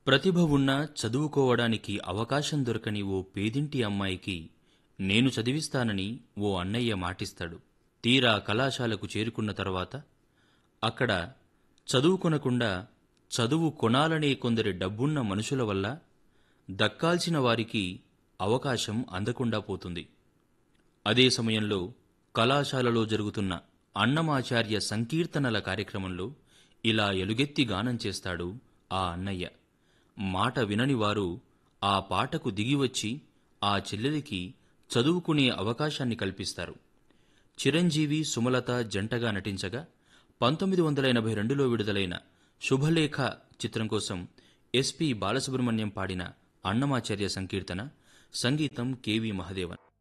ప్రతిభ ఉన్నా చదువుకోవడానికి అవకాశం దొరకని ఓ పేదింటి అమ్మాయికి నేను చదివిస్తానని ఓ అన్నయ్య మాటిస్తాడు తీరా కళాశాలకు చేరుకున్న తర్వాత అక్కడ చదువుకొనకుండా చదువు కొనాలనే కొందరి డబ్బున్న మనుషుల వల్ల దక్కాల్సిన వారికి అవకాశం అందకుండా పోతుంది అదే సమయంలో కళాశాలలో జరుగుతున్న అన్నమాచార్య సంకీర్తనల కార్యక్రమంలో ఇలా ఎలుగెత్తి గానం చేస్తాడు ఆ అన్నయ్య మాట వినని వారు ఆ పాటకు దిగివచ్చి ఆ చెల్లెలికి చదువుకునే అవకాశాన్ని కల్పిస్తారు చిరంజీవి సుమలత జంటగా నటించగా పంతొమ్మిది వందల ఎనభై రెండులో విడుదలైన శుభలేఖ చిత్రం కోసం ఎస్పి బాలసుబ్రహ్మణ్యం పాడిన అన్నమాచార్య సంకీర్తన సంగీతం కెవి మహదేవన్